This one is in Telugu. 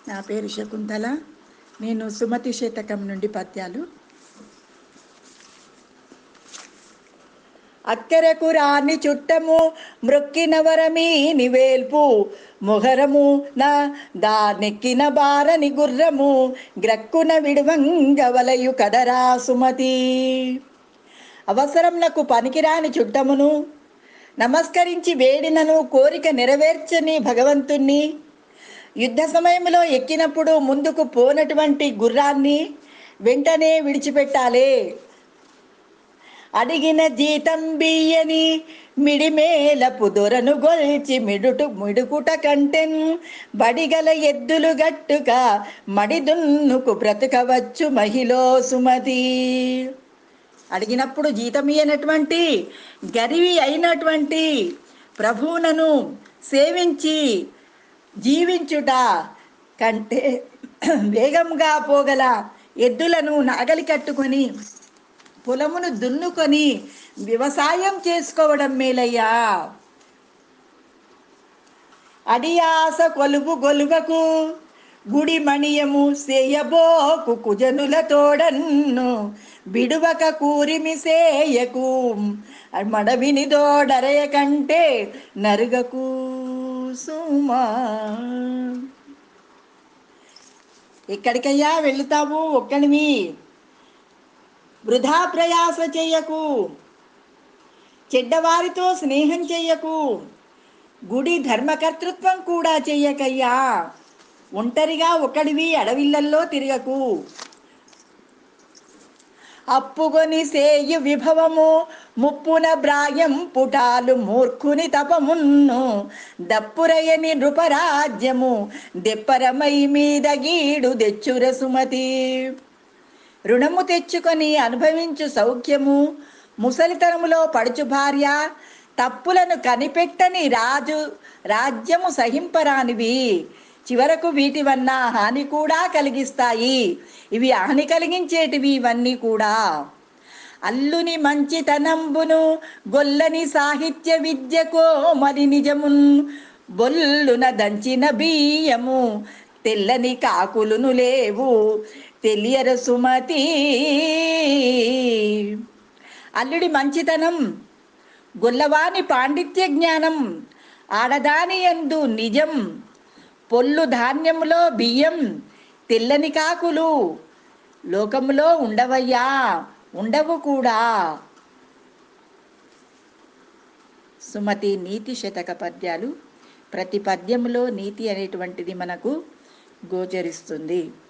నా పేరు శకుంతల నేను సుమతి శతకం నుండి పద్యాలు అక్కరకు రాని చుట్టము మృక్కిన వరమీ నివేల్పు మొహరము నా దానెక్కిన బారని గుర్రము గ్రక్కున విడువంగవలయు కదరా సుమతి అవసరంనకు పనికిరాని చుట్టమును నమస్కరించి వేడినను కోరిక నెరవేర్చని భగవంతుణ్ణి యుద్ధ సమయంలో ఎక్కినప్పుడు ముందుకు పోనటువంటి గుర్రాన్ని వెంటనే విడిచిపెట్టాలి అడిగిన జీతం బియ్యని మిడిమేలపు దొరను గొల్చి మిడుటు మిడుకుట కంటెన్ బడిగల ఎద్దులు గట్టుక మడిదున్నుకు బ్రతకవచ్చు మహిళో సుమతి అడిగినప్పుడు జీతం ఇయ్యనటువంటి గరివి అయినటువంటి ప్రభువునను సేవించి జీవించుట కంటే వేగంగా పోగల ఎద్దులను నాగలి కట్టుకొని పొలమును దున్నుకొని వ్యవసాయం చేసుకోవడం మేలయ్యా అడియాస కొలువు గొలువకు గుడి మణియము సేయబోకు కుజనుల తోడన్ను బిడువక కూరిమి సేయకు మడవిని దోడరయ కంటే నరుగకు సుమా ఎక్కడికయ్యా వెళుతావు ఒక్కడివి వృధా ప్రయాస చెయ్యకు చెడ్డవారితో స్నేహం చెయ్యకు గుడి ధర్మకర్తృత్వం కూడా చెయ్యకయ్యా ఒంటరిగా ఒకడివి అడవిళ్ళల్లో తిరగకు అప్పుకొని సేయు విభవము ముప్పున బ్రాయం పుటాలు మూర్ఖుని తపమున్ను దప్పురయని నృపరాజ్యము దెప్పరమై మీద గీడు దెచ్చుర సుమతి రుణము తెచ్చుకొని అనుభవించు సౌఖ్యము ముసలితనములో పడుచు భార్య తప్పులను కనిపెట్టని రాజు రాజ్యము సహింపరానివి చివరకు వీటి వల్ల హాని కూడా కలిగిస్తాయి ఇవి హాని కలిగించేటివి ఇవన్నీ కూడా అల్లుని మంచితనంబును గొల్లని సాహిత్య విద్యకో మరి నిజమున్ బొల్లున దంచిన బియ్యము తెల్లని కాకులును లేవు తెలియరు సుమతి అల్లుడి మంచితనం గొల్లవాని పాండిత్య జ్ఞానం ఆడదాని ఎందు నిజం పొల్లు ధాన్యములో బియ్యం తెల్లని కాకులు లోకములో ఉండవయ్యా ఉండవు కూడా సుమతి నీతి శతక పద్యాలు ప్రతి పద్యములో నీతి అనేటువంటిది మనకు గోచరిస్తుంది